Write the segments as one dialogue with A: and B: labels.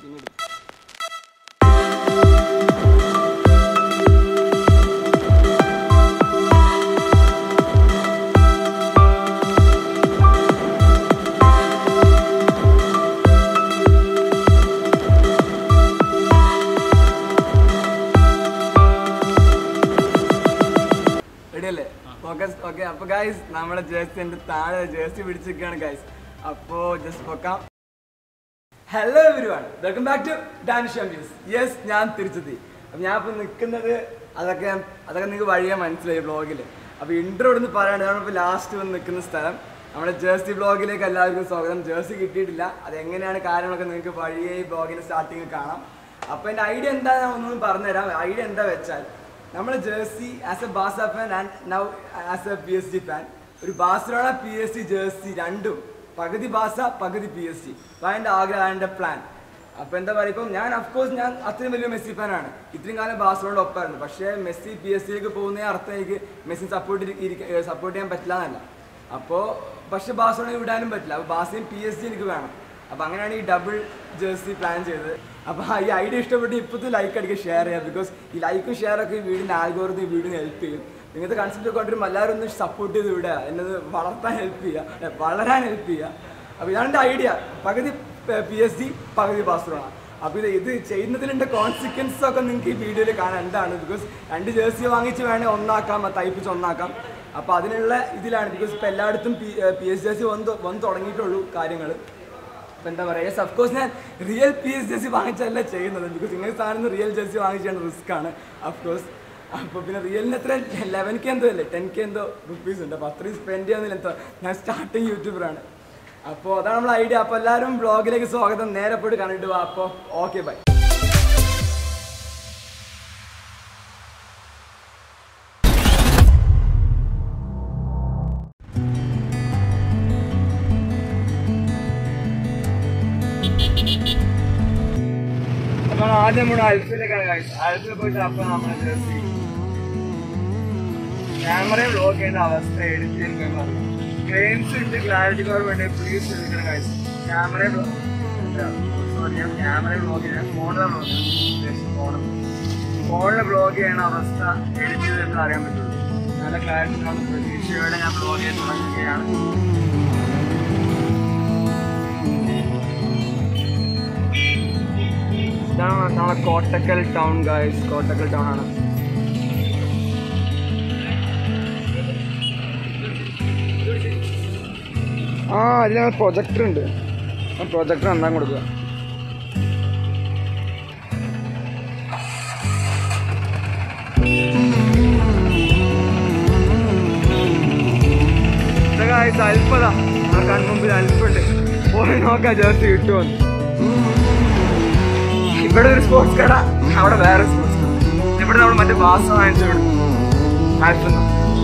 A: പിന്നെ എടുക്കും റെഡിയല്ലേ ഫോക്കസ് ഓക്കെ അപ്പൊ ഗൈസ് നമ്മുടെ ജേഴ്സി എന്റെ താഴെ ജേഴ്സി പിടിച്ചിരിക്കുകയാണ് ഗൈസ് അപ്പോ ജസ്റ്റ് പൊക്കാം hello everyone welcome back to Danish news yes ഞാൻ തിരിച്ചെത്തി അപ്പൊ ഞാൻ ഇപ്പൊ നിൽക്കുന്നത് അതൊക്കെ അതൊക്കെ നിങ്ങൾക്ക് വഴിയെ മനസ്സിലായി വ്ളോഗിൽ അപ്പൊ ഇൻട്രോ ഇവിടുന്ന് പറയാണ്ട് നമ്മളിപ്പോ ലാസ്റ്റ് വന്ന് നിൽക്കുന്ന സ്ഥലം നമ്മുടെ ജേഴ്സി ബ്ലോഗിലേക്ക് എല്ലാവർക്കും സ്വാഗതം ജേഴ്സി കിട്ടിയിട്ടില്ല അത് എങ്ങനെയാണ് കാര്യങ്ങളൊക്കെ നിങ്ങൾക്ക് വഴിയെ ഈ ബ്ലോഗിന്റെ സ്റ്റാർട്ടിങ് കാണാം അപ്പൊ എന്റെ ഐഡിയ എന്താ ഞാൻ ഒന്നും പറഞ്ഞുതരാം ഐഡിയ എന്താ വെച്ചാൽ നമ്മുടെ ജേഴ്സി ആസ് എ ബാസ fan and now as a P S G fan ഒരു Barcelona P S C jersey രണ്ടും പകുതി ബാസ പകുതി പി എസ് സി അപ്പൊ അതിന്റെ ആഗ്രഹം എൻ്റെ പ്ലാൻ അപ്പൊ എന്താ പറയുക ഇപ്പം ഞാൻ അഫ്കോഴ്സ് ഞാൻ അത്രയും വലിയ മെസ്സി ഫാനാണ് ഇത്രയും കാലം ബാഴ്സലോണ ഒപ്പമായിരുന്നു പക്ഷേ മെസ്സി പി എസ് സിയിലേക്ക് പോകുന്ന അർത്ഥം എനിക്ക് മെസ്സി സപ്പോർട്ട് സപ്പോർട്ട് ചെയ്യാൻ പറ്റില്ല എന്നല്ല അപ്പോൾ പക്ഷെ ബാഴ്സലോണ വിടാനും പറ്റില്ല അപ്പോൾ ബാസയും പി എസ് സി എനിക്ക് വേണം അപ്പൊ അങ്ങനെയാണ് ഈ ഡബിൾ ജേഴ്സി പ്ലാൻ ചെയ്തത് അപ്പൊ ഈ ഐഡിയ ഇഷ്ടപ്പെട്ട് ഇപ്പോഴത്തെ ലൈക്ക് അടിക്കുക ഷെയർ ചെയ്യുക ബിക്കോസ് ഈ ലൈക്കും ഷെയർ ഒക്കെ ഈ വീടിന്റെ ആൽഗോറിതം ഈ വീടിന് ഹെൽപ്പ് ചെയ്യും ഇങ്ങനത്തെ കൺസെപ്റ്റ് ഒക്കെ കൊണ്ടുവരുമ്പോൾ എല്ലാവരും ഒന്ന് സപ്പോർട്ട് ചെയ്ത് വിടുക എന്നത് വളർത്താൻ ഹെൽപ്പ് ചെയ്യുക ഏ, വളരാൻ ഹെൽപ്പ് ചെയ്യുക അപ്പൊ ഇതാണ് എൻ്റെ ഐഡിയ പകുതി പി എസ് സി പകുതി ബാസ്ട്രോണ അപ്പൊ ഇത് ഇത് ചെയ്യുന്നതിൻ്റെ കോൺസിക്വൻസ് ഒക്കെ നിങ്ങൾക്ക് ഈ വീഡിയോയിൽ കാണാൻ എന്താണ് ബിക്കോസ് രണ്ട് ജേഴ്സി വാങ്ങിച്ച് വേണേൽ ഒന്നാക്കാം അത് തയ്പ്പിച്ച് ഒന്നാക്കാം അപ്പൊ അതിനുള്ള ഇതിലാണ് ബിക്കോസ് ഇപ്പൊ എല്ലായിടത്തും പി പി എസ് ജേഴ്സി വന്ന് തൊ- വന്ന് തുടങ്ങിയിട്ടുള്ളൂ കാര്യങ്ങൾ ഇപ്പൊ എന്താ പറയുക യെസ് അഫ്കോഴ്സ് ഞാൻ റിയൽ പി എസ് ജേഴ്സി വാങ്ങിച്ചല്ല ചെയ്യുന്നത് ബിക്കോസ് ഇങ്ങനെ സാധനം റിയൽ ജേഴ്സി വാങ്ങിച്ചാണ് റിസ്ക് ആണ് അഫ്കോഴ്സ് അപ്പോൾ പിന്നെ റിയലിന് എത്ര ലെവൻ കെ എന്തോ അല്ലേ ടെൻ കെ എന്തോ റുപ്പീസ് ഉണ്ട് അപ്പോൾ അത്രയും സ്പെൻഡ് ചെയ്യുന്നില്ല എന്തോ ഞാൻ സ്റ്റാർട്ടിങ് യൂട്യൂബറാണ് അപ്പോൾ അതാണ് നമ്മൾ ഐഡിയ അപ്പോൾ എല്ലാവരും ബ്ലോഗിലേക്ക് സ്വാഗതം നേരെ പോയിട്ട് കണ്ടിട്ട് വാ അപ്പോൾ ഓക്കെ ബൈ അപ്പോൾ ആദ്യം നമ്മുടെ അൽഫിലേക്കാണ് അൽഫിൽ പോയിട്ട് അപ്പോൾ നമ്മൾ ജേഴ്സി ക്യാമറയും ബ്ലോക്ക് ചെയ്യുന്ന അവസ്ഥ എഡിറ്റ് ചെയ്യുന്ന ഫ്രെയിംസ് ഉണ്ട് ക്ലാരിറ്റി കുറവുണ്ട് പ്ലീസ് എടുക്കണം കാര്യം ക്യാമറ സോറി ഞാൻ ക്യാമറ ബ്ലോക്ക് ചെയ്യാൻ ഫോണിലെ ബ്ലോക്ക് ഫോൺ ഫോണിൽ ബ്ലോക്ക് ചെയ്യണ അവസ്ഥ എഡിറ്റ് ചെയ്തിട്ട് അറിയാൻ പറ്റുള്ളൂ നല്ല ക്ലാരിറ്റി കാണുന്ന പ്രതീക്ഷയോടെ ഞാൻ ബ്ലോക്ക് ചെയ്യാൻ തുടങ്ങുകയാണ് ഇതാണ് നമ്മളെ Kottakkal town guys Kottakkal town ആണ് ആ അതിൽ പ്രൊജക്ടർ ഉണ്ട് ആ പ്രൊജക്ടർ എന്താ കൊടുക്കുക അല്പതാ ആ കൺമുമ്പിൽ അല്പുണ്ട് പോയി നോക്കാം ജേഴ്സി കിട്ടുമെന്ന് ഇവിടെ ഒരു സ്പോർട്സ് കട അവിടെ വേറെ സ്പോർട്സ് കട ഇവിടെ നമ്മൾ മറ്റേ ബാസ വാങ്ങിച്ചു വിടും ആൽഫെന്ന്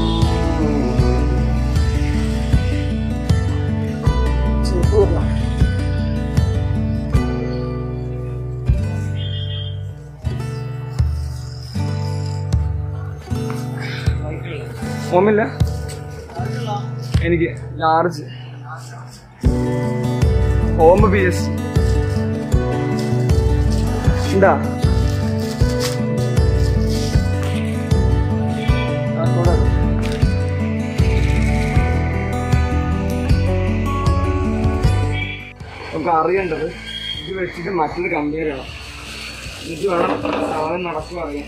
A: ഓമില്ല എനിക്ക് ലാർജ് ഹോം പി എസ് എന്താ നമുക്ക് അറിയേണ്ടത് ഇത് വെച്ചിട്ട് മറ്റൊരു കമ്പയർ ചെയ്യണം ഇത് വേണം സാധനം നടക്കും അറിയാം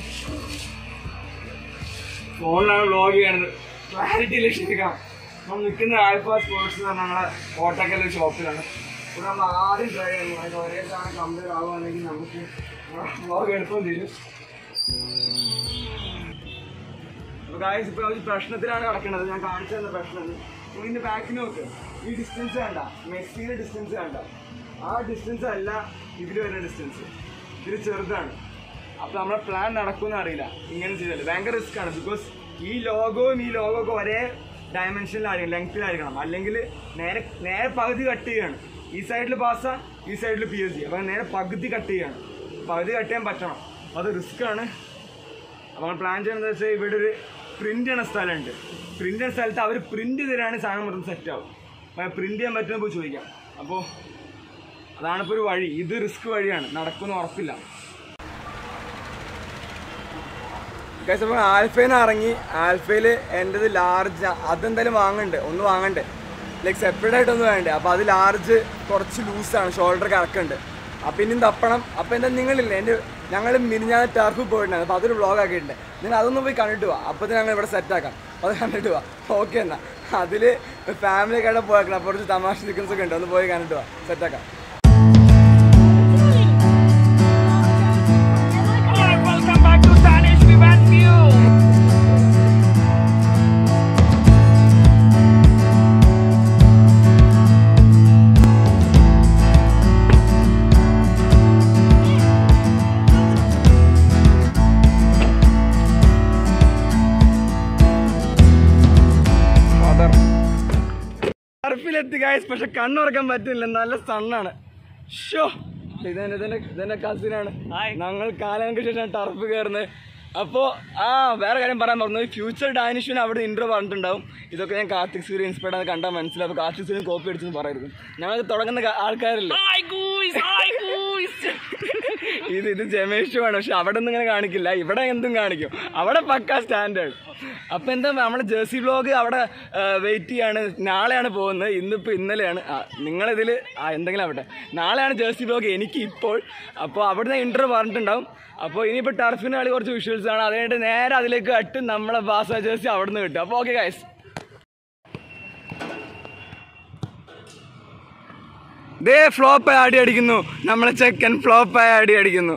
A: ഫോണിലാണ് വ്ളോഗ് ചെയ്യണത് ക്ലാരിറ്റി ലക്ഷ്യത്തിക്കാം നമ്മൾ നിൽക്കുന്ന ആൽഫ സ്പോർട്സ് എന്ന് പറഞ്ഞാൽ നമ്മളെ കോട്ടക്കൽ ഷോപ്പിലാണ് ഇവിടെ നമ്മൾ ആദ്യം ട്രൈ ചെയ്യുന്നു അതിന് ഒരേ സാധനം കമ്പയർ ആവുകയാണെങ്കിൽ നമുക്ക് വ്ളോഗ് എളുപ്പം തരും അപ്പൊ ഗായ്സ് ഇപ്പൊ ഒരു പ്രശ്നത്തിലാണ് കിടക്കുന്നത് ഞാൻ കാണിച്ചു തന്ന പ്രശ്നം ഇതിന്റെ ബാക്കിൽ നോക്ക് ഈ ഡിസ്റ്റൻസ് വേണ്ട മെസ്സിയുടെ ഡിസ്റ്റൻസ് വേണ്ട ആ ഡിസ്റ്റൻസ് അല്ല ഇതിൽ വരുന്ന ഡിസ്റ്റൻസ് ഇത് ചെറുതാണ് അപ്പൊ നമ്മുടെ പ്ലാൻ നടക്കുമെന്ന് അറിയില്ല ഇങ്ങനെ ചെയ്താൽ ഭയങ്കര റിസ്ക് ആണ് ബിക്കോസ് ഈ ലോഗോവും ഈ ലോഗോ ഒക്കെ ഒരേ ഡയമെൻഷനിലായിരിക്കും ലെങ്ത്തിലായിരിക്കണം അല്ലെങ്കിൽ നേരെ നേരെ പകുതി കട്ട് ചെയ്യാണ് ഈ സൈഡിൽ പാസ്സ ഈ സൈഡിൽ പി എസ് ജി അപ്പൊ നേരെ പകുതി കട്ട് ചെയ്യാണ് പകുതി കട്ട് ചെയ്യാൻ പറ്റണം അപ്പൊ അത് റിസ്ക് ആണ് അപ്പോൾ നമ്മൾ പ്ലാൻ ചെയ്യുന്നത് വെച്ചാൽ ഇവിടെ ഒരു പ്രിന്റ് ചെയ്യണ സ്ഥലമുണ്ട് പ്രിന്റ് ചെയ്യുന്ന സ്ഥലത്ത് അവർ പ്രിന്റ് തരാണ് സാധനം മൊത്തം സെറ്റ് ആവും അപ്പോൾ പ്രിന്റ് ചെയ്യാൻ പറ്റുന്ന പോയി ചോദിക്കാം അപ്പോൾ അതാണ് ഇപ്പോൾ ഒരു വഴി ഇത് റിസ്ക് വഴിയാണ് നടക്കുമെന്ന് ഉറപ്പില്ല ഗൈസ് അപ്പോൾ ആൽഫയിൽ നിന്ന് ഇറങ്ങി ആൽഫയിൽ എൻ്റെത് ലാർജ് അതെന്തായാലും വാങ്ങണ്ട് ഒന്ന് വാങ്ങണ്ടേ ലൈക്ക് സെപ്പറേറ്റ് ആയിട്ടൊന്നും വേണ്ടേ അപ്പോൾ അത് ലാർജ് കുറച്ച് ലൂസാണ് ഷോൾഡർ കറക്കുന്നുണ്ട് അപ്പോൾ ഇനിയും തപ്പണം അപ്പോൾ എന്താ നിങ്ങളില്ലേ എൻ്റെ ഞങ്ങൾ മിനിഞ്ഞാന്ന് ടർഫ് പോയിട്ടുണ്ടായിരുന്നു അപ്പോൾ അതൊരു വ്ളോഗ് ആക്കിയിട്ടുണ്ട് നിങ്ങൾ അതൊന്ന് പോയി കണ്ടിട്ട് പോവാം അപ്പോൾ ഞങ്ങൾ ഇവിടെ സെറ്റാക്കാം അപ്പോൾ അത് കണ്ടിട്ട് പോവാം ഓക്കെ എന്നാൽ അതിൽ ഫാമിലി ഒക്കെ അവിടെ പോയേക്കണം അപ്പോൾ കുറച്ച് തമാശ സീക്വൻസ് ഒക്കെ ഉണ്ട് ഒന്ന് പോയി കണ്ടിട്ട് പോവാം സെറ്റാക്കാം
B: Welcome back to Spanish Vivan View.
A: ടർഫിലെത്തി ഗായ്സ് പക്ഷെ കണ്ണുറക്കാൻ പറ്റില്ല നല്ല സണ്ണാണ് ഷോ ഇതെന്നെ ഇതെന്നെ ഇതെന്നെ കസിനാണ് ഞങ്ങൾ കാലങ്ങൾക്ക് ശേഷം ടർഫ് കയറുന്നത് അപ്പോൾ ആ വേറെ കാര്യം പറയാൻ പറഞ്ഞു ഫ്യൂച്ചർ ഡാനിഷിന് അവിടെ ഇൻട്രോ പറഞ്ഞിട്ടുണ്ടാവും ഇതൊക്കെ ഞാൻ കാർത്തിക് സൂര്യ ഇൻസ്പയർഡ് ആണ് കണ്ടാൽ മനസ്സിലാവും അപ്പോൾ കാർത്തിക് സൂര്യൻ കോപ്പി അടിച്ചെന്ന് പറയരുത് ഞങ്ങൾ തുടങ്ങുന്ന ക- ആൾക്കാരല്ലേ
B: Hi guys, hi guys.
A: ഇത് ഇത് ജമേഷുമാണ് പക്ഷെ അവിടെ ഒന്നും ഇങ്ങനെ കാണിക്കില്ല ഇവിടെ എന്തും കാണിക്കും അവിടെ പക്ക സ്റ്റാൻഡേർഡ് അപ്പൊ എന്താ നമ്മുടെ ജേഴ്സി വ്ലോഗ് അവിടെ വെയിറ്റ് ചെയ്യാണ് നാളെയാണ് പോകുന്നത് ഇന്നിപ്പോ ഇന്നലെയാണ് ആ, നിങ്ങളിതിൽ ആ എന്തെങ്കിലും ആവട്ടെ നാളെയാണ് ജേഴ്സി വ്ലോഗ് എനിക്ക് ഇപ്പോൾ അപ്പോൾ അവിടുന്ന് ഇന്റർവ്യൂ പറഞ്ഞിട്ടുണ്ടാവും അപ്പോൾ ഇനിയിപ്പോൾ ടർഫിന് കളി കുറച്ച് വിഷ്വൽസ് ആണ് അത് കഴിഞ്ഞിട്ട് നേരെ അതിലേക്ക് കട്ട് നമ്മളെ ബാസ ജേഴ്സി അവിടുന്ന് കിട്ടും അപ്പോൾ ഓക്കെ ഗൈസ് ദേ ഫ്ലോപ്പ് ആടി അടിക്കുന്നു നമ്മളെ ചെക്കൻ ഫ്ലോപ്പ് ആയി അടി അടിക്കുന്നു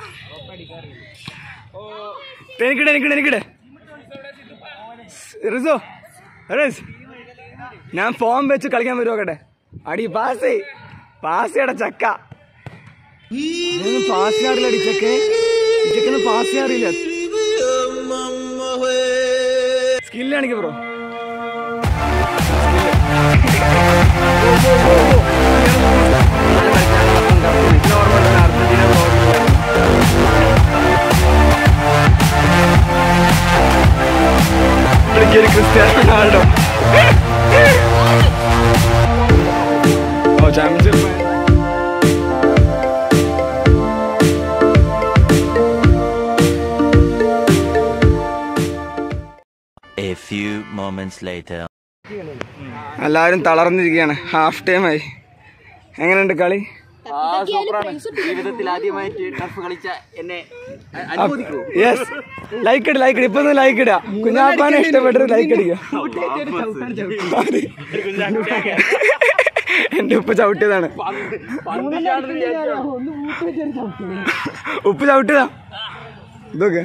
A: എനിക്കിടെ എനിക്കിടെ എനിക്കിടെ റിസോ റിസ് ഞാൻ ഫോം വെച്ച് കളിക്കാൻ വരുമോ കേട്ടെ അടി പാസ് പാസ് ചെയ്യട ചക്ക പാസ് ചെയ്യാറില്ല അടി ചെക്കെ ചെക്കന് പാസ് ചെയ്യാറില്ല സ്കില്ല് കാണിക്ക bro Cristiano Ronaldo oh championship
C: A few moments later.
A: എല്ലാവരും തളർന്നിരിക്കുകയാണ് ഹാഫ് ടൈം ആയി എങ്ങനെയുണ്ട് കളി
D: ജീവിതത്തിൽ ആദ്യമായിട്ട് ടർഫ് കളിച്ച എന്നെ അനുമോദിക്കൂ
A: യെസ് ലൈക്ക് ഇട് ലൈക്ക് ഇട് ഇപ്പൊ ലൈക്ക് ഇടുക കുഞ്ഞാപ്പാനെ ഇഷ്ടപ്പെട്ടത് ലൈക്ക് അടിക്കുക എന്റെ ഉപ്പ് ചവിട്ടിയതാണ് ഉപ്പ് ചവിട്ടിയതാ ഇതൊക്കെ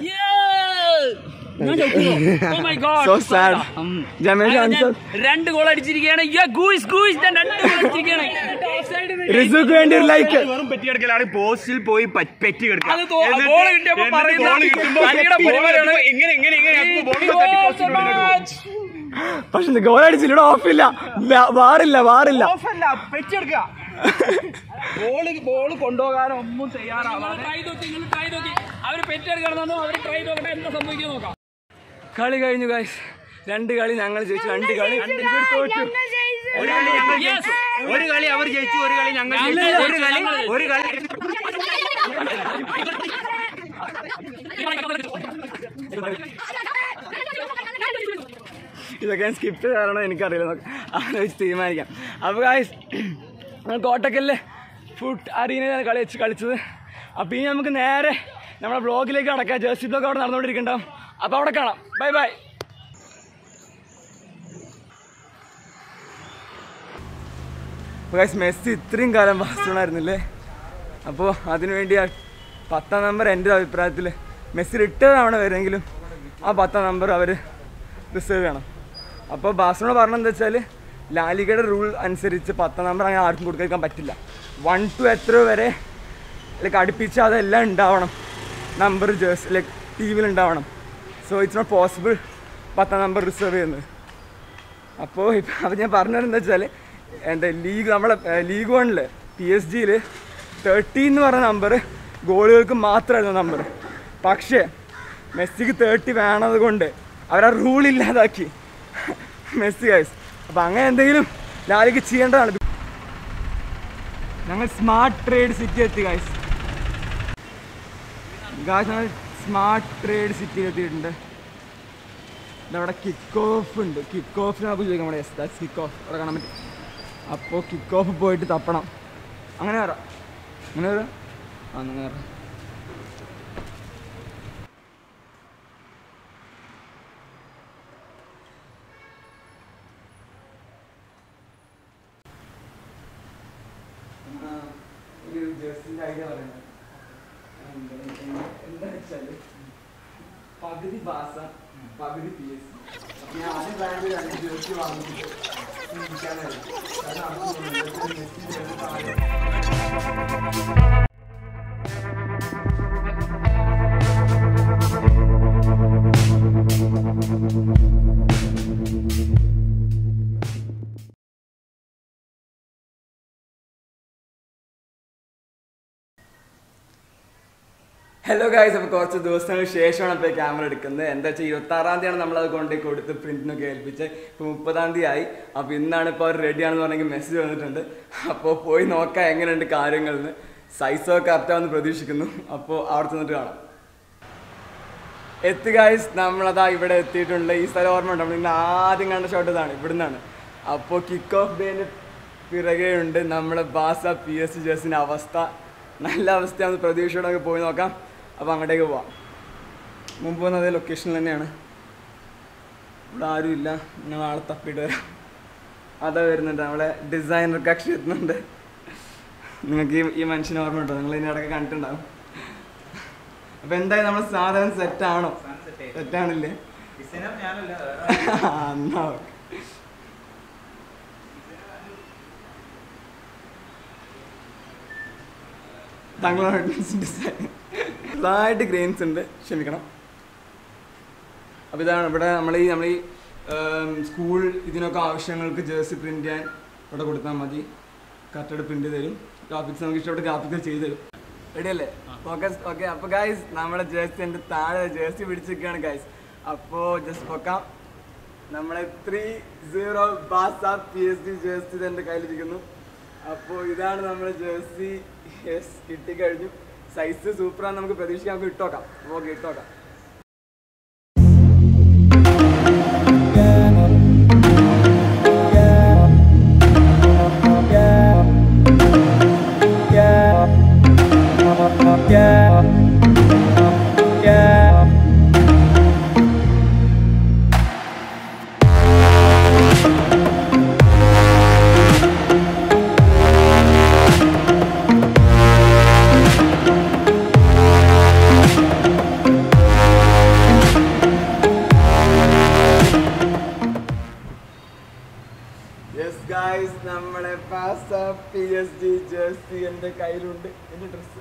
B: Oh my god.
A: So sad Jamesh ആൻസർ
B: രണ്ട് ഗോൾ അടിച്ചിരിക്കുകയാണ് Yeah, ഗൂയിസ്, ഗൂയിസ്, ഞാൻ രണ്ട് ഗോൾ അടിച്ചിരിക്കുകയാണ്
A: റിസുക്ക് വേണ്ടി ഒരു ലൈക്ക്
E: വെറും പെറ്റി കിടക്കലാണ് പോസ്റ്റിൽ പോയി പ- പെറ്റി കിടക്കുക
B: അത് തോ- ഗോൾ കിട്ടിയപ്പോ
E: എന്നിട്ട്
B: പറയുന്ന
E: ഗോൾ കിട്ടുമ്പോ
B: കളിയുടെ
E: ബോൾ
B: പരിപാടിയാണ്.
E: വരുമ്പോ ഇങ്ങനെ ഇങ്ങനെ ഇങ്ങനെ ആക്കുമ്പോ ബോൾ ഇങ്ങനെ തട്ടി പോസ്റ്റിൽ കൊണ്ടിടും.
A: പക്ഷെ ഗോൾ അടിച്ചില്ല ഇവിടെ ഓഫില്ല വാറില്ല വാറില്ല
E: ഓഫല്ല പെറ്റി എടുക്കുക
B: ബോള് ബോള് കൊണ്ടുപോകാൻ ഒന്നും തയ്യാറാവാതെ ട്രൈ നോക്കി നിങ്ങൾ ട്രൈ നോക്കി അവര് പെറ്റെടുക്കണം അവർ ട്രൈ നോക്കട്ടെ എന്താ സംഭവിക്കാൻ നോക്കാം
A: കളി കഴിഞ്ഞു ഗൈസ് രണ്ട് കളി ഞങ്ങൾ ജയിച്ചു രണ്ട് കളി ഇവർ തോറ്റു
E: ഒരു കളി ഞങ്ങൾ
B: Yes.
E: ജയിച്ചു ഒരു കളി അവർ ജയിച്ചു ഒരു കളി ഞങ്ങൾ
B: ഞങ്ങൾ
E: ജയിച്ചു ഒരു
B: ജയിച്ചു,
E: കളി
B: ഞങ്ങൾ
E: ഒരു കളി
A: ഇതൊക്കെ ഞാൻ സ്കിപ്പ് കാരണം എനിക്കറിയില്ല നമുക്ക് ആലോചിച്ച് തീരുമാനിക്കാം അപ്പോൾ ഗായ്സ് നമ്മൾ കോട്ടക്കല്ലേ ഫുഡ് അറീനയിലാണ് കളി വെച്ച് കളിച്ചത് അപ്പോൾ ഇനി നമുക്ക് നേരെ നമ്മുടെ ബ്ലോഗിലേക്ക് കടക്കാം ജേഴ്സി ബ്ലോഗ് അവിടെ നടന്നുകൊണ്ടിരിക്കണ്ടാവും അപ്പോൾ അവിടെ കാണാം ബൈ ബൈ ഗൈസ് മെസ്സി ഇത്രയും കാലം ബാസ്റ്റോണായിരുന്നില്ലേ അപ്പോൾ അതിനുവേണ്ടി ആ പത്താം നമ്പർ എൻ്റെ ഒരു അഭിപ്രായത്തിൽ മെസ്സി റിട്ടേൺ ആവണ വരുമെങ്കിലും ആ പത്താം നമ്പർ അവർ റിസർവ് ചെയ്യണം അപ്പോൾ ബാസ്റ്റോണ പറഞ്ഞെന്താ വെച്ചാൽ ലാലികയുടെ റൂൾ അനുസരിച്ച് പത്താം നമ്പർ അങ്ങനെ ആർക്കും കൊടുക്കാൻ പറ്റില്ല വൺ ടു എത്ര വരെ ലൈക്ക് അടുപ്പിച്ച് അതെല്ലാം ഉണ്ടാവണം നമ്പർ ജേഴ്സ് ലൈക്ക് ടീമിൽ ഉണ്ടാവണം സോ ഇറ്റ്സ് നോട്ട് പോസിബിൾ പത്താം നമ്പർ റിസർവ് ചെയ്യുന്നത് അപ്പോൾ ഇപ്പം അത് ഞാൻ പറഞ്ഞത് എന്താ വെച്ചാൽ എന്താ ലീഗ് നമ്മളെ ലീഗ് വണ്ണിൽ പി എസ് ജിയിൽ തേർട്ടി എന്ന് പറഞ്ഞ നമ്പർ ഗോളുകൾക്ക് മാത്രമായിരുന്നു നമ്പർ പക്ഷേ മെസ്സിക്ക് തേർട്ടി വേണത് കൊണ്ട് അവരാ റൂൾ ഇല്ലാതാക്കി മെസ്സി ഗൈസ് അപ്പോൾ അങ്ങനെ എന്തെങ്കിലും ലാലിക്ക് ചെയ്യേണ്ടതാണ് ഞങ്ങൾ സ്മാർട്ട് ട്രേഡ് സിറ്റി എത്തി ഗായ്സ് ഗായ്സ് ഞങ്ങൾ സ്മാർട്ട് ട്രേഡ് സിറ്റി എത്തിയിട്ടുണ്ട് ഇതവിടെ കിക്ക് ഓഫ് ഉണ്ട് കിക്ക് ഓഫിന് നമുക്ക് ചോദിക്കാം നമ്മുടെ യെസ് ദാറ്റ്സ് കിക്ക് ഓഫ് അവിടെ കാണാൻ പറ്റും അപ്പോൾ കിക്ക് ഓഫ് പോയിട്ട് തപ്പണം അങ്ങനെ വരാം അങ്ങനെ വരാം ആ അങ്ങനെ വരാം ഒരു ജേഴ്സിൻ്റെ ഐഡിയ പറയുന്നത് എന്താ വെച്ചാല് പകുതി ബാസ പകുതി പി എസ് സി ഞാൻ ആദ്യം ബാങ്ക് രണ്ട് ജേഴ്സി വാങ്ങിയിട്ട് ഇരിക്കാനായിരുന്നു കാരണം അവിടെ മെസ്സി ചേർന്ന് താഴെ ഹലോ ഗായ്സ് അപ്പോൾ കുറച്ച് ദിവസങ്ങൾക്ക് ശേഷമാണ് ഇപ്പോൾ ക്യാമറ എടുക്കുന്നത് എന്താ വെച്ചാൽ ഇരുപത്താറാം തീയതിയാണ് നമ്മളത് കൊണ്ടുപോയി കൊടുത്ത് പ്രിന്റിനൊക്കെ ഏൽപ്പിച്ച് ഇപ്പോൾ മുപ്പതാം തീയതി ആയി അപ്പോൾ ഇന്നാണ് ഇപ്പോൾ അവർ റെഡിയാണെന്ന് പറഞ്ഞെങ്കിൽ മെസ്സേജ് വന്നിട്ടുണ്ട് അപ്പോൾ പോയി നോക്കാം എങ്ങനെയുണ്ട് കാര്യങ്ങളെന്ന് സൈസൊക്കെ കറക്റ്റാണെന്ന് പ്രതീക്ഷിക്കുന്നു അപ്പോൾ അവിടെ ചെന്നിട്ട് കാണാം എത്തി ഗായ്സ് നമ്മളതാ ഇവിടെ എത്തിയിട്ടുണ്ട് ഈ സ്ഥലം ഓർമ്മ ഉണ്ട് നമ്മൾ ഇന്ന് ആദ്യം കണ്ട ഷോട്ട് ഇതാണ് ഇവിടുന്നാണ് അപ്പോൾ കിക്ക് ഓഫ് ഡേന് പിറകെയുണ്ട് നമ്മുടെ ബാസ പി എസ് സി ജേഴ്സിൻ്റെ അവസ്ഥ നല്ല അവസ്ഥയാണെന്ന് പ്രതീക്ഷയോടെ നമുക്ക് പോയി നോക്കാം അപ്പോൾ അങ്ങോട്ടേക്ക് പോവാം മുമ്പ് വന്ന അതേ ലൊക്കേഷനിൽ തന്നെയാണ് ഇവിടെ ആരുമില്ല ഞങ്ങൾ ആളെ തപ്പിയിട്ട് വരാം അതാ വരുന്നുണ്ട് നമ്മളെ ഡിസൈനർ കക്ഷി എത്തുന്നുണ്ട് നിങ്ങൾക്ക് ഈ ഈ മനുഷ്യനെ ഓർമ്മ ഉണ്ടോ നിങ്ങൾ ഇതിനിടയ്ക്ക് കണ്ടിട്ടുണ്ടാവും അപ്പൊ എന്തായാലും നമ്മൾ സാധനം സെറ്റ് ആണോ സെറ്റ് ആണില്ലേ ആ, എന്നാ okay. താങ്കളാണ് ഡിസൈൻ ചെറുതായിട്ട് ഗ്രെയിൻസ് ഉണ്ട് ക്ഷമിക്കണം അപ്പോൾ ഇതാണ് ഇവിടെ നമ്മൾ ഈ നമ്മൾ ഈ സ്കൂൾ ഇതിനൊക്കെ ആവശ്യങ്ങൾക്ക് ജേഴ്സി പ്രിന്റ് ചെയ്യാൻ ഇവിടെ കൊടുത്താൽ മതി കറക്റ്റായിട്ട് പ്രിന്റ് തരും ഗ്രാഫിക്സ് നമുക്ക് ഇഷ്ടപ്പെട്ട ഗ്രാഫിക്സ് ചെയ്ത് തരും റെഡി അല്ലേ ഓക്കെ ഓക്കെ അപ്പോൾ ഗായ്സ് നമ്മുടെ ജേഴ്സി എൻ്റെ താഴെ ജേഴ്സി പിടിച്ചിരിക്കുകയാണ് ഗായ്സ് അപ്പോൾ ജസ്റ്റ് പൊക്കാം നമ്മളെ ത്രീ സീറോ ബാസ പി എസ് ഡി ജേഴ്സി എൻ്റെ കയ്യിലിരിക്കുന്നു അപ്പോൾ ഇതാണ് നമ്മുടെ ജേഴ്സി യെസ് കിട്ടിക്കഴിഞ്ഞു സൈസ് സൂപ്പറാണ് നമുക്ക് പ്രതീക്ഷിക്കാം നമുക്ക് ഇട്ടോക്കാം ഓക്കെ ഇട്ടോക്കാം യെസ് ഗായ്സ് നമ്മളെ പാസ പി എസ് ജി ജേഴ്സി എൻ്റെ കയ്യിലുണ്ട് എൻ്റെ ഡ്രസ്സ്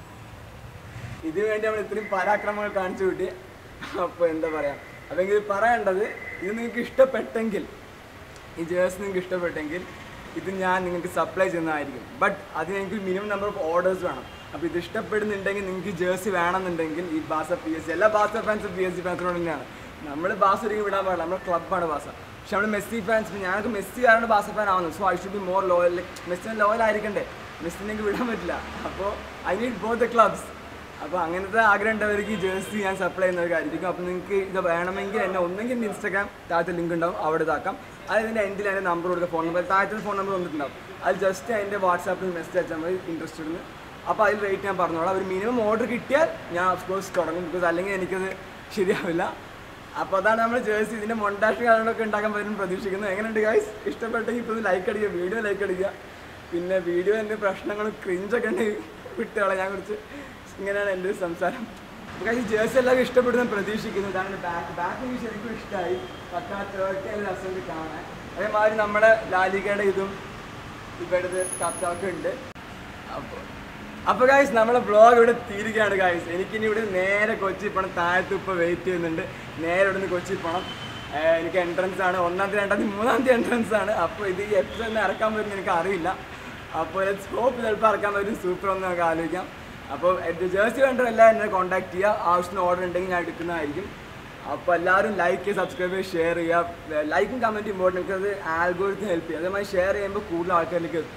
A: ഇതിനു വേണ്ടി നമ്മൾ ഇത്രയും പരാക്രമങ്ങൾ കാണിച്ചു കൂട്ടി അപ്പോൾ എന്താ പറയാ അപ്പോൾ ഇത് പറയേണ്ടത് ഇത് നിങ്ങൾക്ക് ഇഷ്ടപ്പെട്ടെങ്കിൽ ഈ ജേഴ്സി നിങ്ങൾക്ക് ഇഷ്ടപ്പെട്ടെങ്കിൽ ഇത് ഞാൻ നിങ്ങൾക്ക് സപ്ലൈ ചെയ്യുന്നതായിരിക്കും ബട്ട് അതിന് എനിക്ക് മിനിമം നമ്പർ ഓഫ് ഓർഡേഴ്സ് വേണം അപ്പോൾ ഇത് ഇഷ്ടപ്പെടുന്നുണ്ടെങ്കിൽ നിങ്ങൾക്ക് ജേഴ്സി വേണമെന്നുണ്ടെങ്കിൽ ഈ ബാസ പി എസ് സി എല്ലാ ബാസ ഫാൻസും പി എസ് സി ഫാൻസിനോട് തന്നെയാണ് നമ്മൾ ബാസ ഒരിക്കലും വിടാൻ പാടില്ല നമ്മുടെ ക്ലബ്ബാണ് ബാസ പക്ഷെ നമ്മൾ മെസ്സി ഫാൻസ് ഞങ്ങൾക്ക് മെസ്സി കാരണം ബാസ ഫാൻ ആവുന്നത് so I should be more loyal മെസ്സിന് ലോയൽ ആയിരിക്കണ്ടേ മെസ്സിനെ എനിക്ക് വിടാൻ പറ്റില്ല അപ്പോൾ I need both the clubs അപ്പോൾ അങ്ങനത്തെ ആഗ്രഹം ഉണ്ടവർക്ക് ഈ ജേഴ്സി ഞാൻ സപ്ലൈ ചെയ്യുന്നവർക്കായിരിക്കും അപ്പോൾ നിങ്ങൾക്ക് ഇത് വേണമെങ്കിൽ എന്നെ ഒന്നെങ്കിൽ എൻ്റെ ഇൻസ്റ്റാഗ്രാം താഴത്തെ ലിങ്ക് ഉണ്ടാവും അവിടെ ഇതാക്കാം അത് ഇതിൻ്റെ എൻഡിൽ എൻ്റെ നമ്പർ കൊടുക്കുക ഫോൺ നമ്പർ താഴത്തെ ഫോൺ നമ്പർ വന്നിട്ടുണ്ടാവും അത് ജസ്റ്റ് അതിൻ്റെ വാട്സാപ്പിൽ മെസ്സേജ് അയച്ചാൽ മതി ഇൻട്രസ്റ്റഡ് എന്ന് അപ്പോൾ അതിൽ റേറ്റ് ഞാൻ പറഞ്ഞോളാം ഒരു മിനിമം ഓർഡർ കിട്ടിയാൽ ഞാൻ ഓഫ് കോഴ്സ് തുടങ്ങും ബിക്കോസ് അല്ലെങ്കിൽ എനിക്കത് ശരിയാവില്ല അപ്പോൾ അതാണ് നമ്മൾ ജേഴ്സി ഇതിൻ്റെ മൊണ്ടാഷ് കാര്യങ്ങളൊക്കെ ഉണ്ടാക്കാൻ പറ്റും പ്രതീക്ഷിക്കുന്നു എങ്ങനെയുണ്ട് ഗൈസ് ഇഷ്ടപ്പെട്ടെങ്കിൽ ഇപ്പോൾ ലൈക്ക് അടിക്കുക വീഡിയോ ലൈക്ക് അടിക്കുക പിന്നെ വീഡിയോ എൻ്റെ പ്രശ്നങ്ങളും ക്രിഞ്ചൊക്കെ ഉണ്ടെങ്കിൽ വിട്ടുകളെ ഞാൻ കുറിച്ച് ഇങ്ങനെയാണ് എൻ്റെ ഒരു സംസാരം ഗൈസ് ജേഴ്സി എല്ലാവർക്കും ഇഷ്ടപ്പെടുന്ന പ്രതീക്ഷിക്കുന്നു ഇതാണ് ബാക്ക് ബാക്ക് എനിക്ക് ശരിക്കും ഇഷ്ടമായി പക്കാ തേർട്ടി അതിൽ രസമുണ്ട് കാണാൻ അതേമാതിരി നമ്മുടെ ലാലികയുടെ ഇതും ഇവിടുത്തെ കത്തൊക്കെ ഉണ്ട് അപ്പോൾ അപ്പോൾ ഗായ്സ് നമ്മളെ വ്ളോഗ് ഇവിടെ തീരുകയാണ് ഗായ്സ് എനിക്കിനി ഇവിടെ നേരെ കൊച്ചി പോകണം താഴത്ത് ഇപ്പോൾ വെയിറ്റ് ചെയ്യുന്നുണ്ട് നേരെ ഇവിടെ നിന്ന് കൊച്ചി പോകണം ഏർ എനിക്ക് എൻട്രൻസ് ആണ് ഒന്നാം തീയതി രണ്ടാം തീയതി മൂന്നാം തീയതി എൻട്രൻസ് ആണ് അപ്പോൾ ഇത് ഈ എപ്പിസോഡിന് ഇറക്കാൻ പറ്റും എനിക്ക് അറിയില്ല അപ്പോൾ ഹോപ്പ് ചിലപ്പോൾ ഇറക്കാൻ പറ്റും സൂപ്പർ ഒന്ന് നമുക്ക് ആലോചിക്കാം അപ്പോൾ ജേഴ്സി വേണ്ട എല്ലാം എന്നെ കോൺടാക്ട് ചെയ്യുക ആവശ്യത്തിന് ഓർഡർ ഉണ്ടെങ്കിൽ ഞാൻ എടുക്കുന്നതായിരിക്കും അപ്പോൾ എല്ലാവരും ലൈക്ക് ചെയ്യുക സബ്സ്ക്രൈബ് ചെയ്യുക ഷെയർ ചെയ്യുക ലൈക്കും കമൻറ്റ് ഇമ്പോർട്ടൻ്റ് അത് ആൽഗോരിത്തിന് ഹെൽപ്പ് ചെയ്യും അതേമാതിരി ഷെയർ ചെയ്യുമ്പോൾ കൂടുതൽ ആൾക്കാരിലേക്ക് എത്തും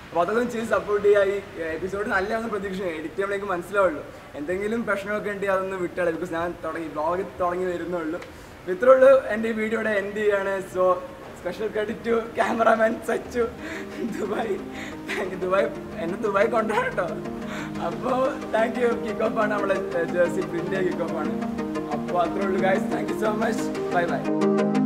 A: അപ്പോൾ അതൊക്കെ ഒന്ന് ചെയ്ത് സപ്പോർട്ട് ചെയ്യുക ഈ എപ്പിസോഡ് നല്ലതാണെന്ന് പ്രതീക്ഷ എഡിറ്റ് ചെയ്യുമ്പോഴേക്ക് മനസ്സിലാവുള്ളൂ എന്തെങ്കിലും പ്രശ്നമൊക്കെ ഉണ്ടെങ്കിൽ അതൊന്ന് വിട്ടുകളെ ബിക്കോസ് ഞാൻ തുടങ്ങി ബ്ലോഗ് തുടങ്ങി വരുന്നുള്ളൂ അപ്പോൾ ഇത്രേ ഉള്ളൂ എൻ്റെ ഈ വീഡിയോയുടെ എൻഡ് ചെയ്യാണ് so special credit to cameraman Sachu Dubai thank you Dubai എന്നെ ദുബായ് കൊണ്ടുപോകണം കേട്ടോ അപ്പോൾ താങ്ക് യു കിക്ക് ഓഫ് ആണ് നമ്മളെ ജേഴ്സി പ്രിൻ്റ് കിക്ക് ഓഫ് ആണ് അപ്പോൾ അത്രേ ഉള്ളൂ guys thank you so much bye by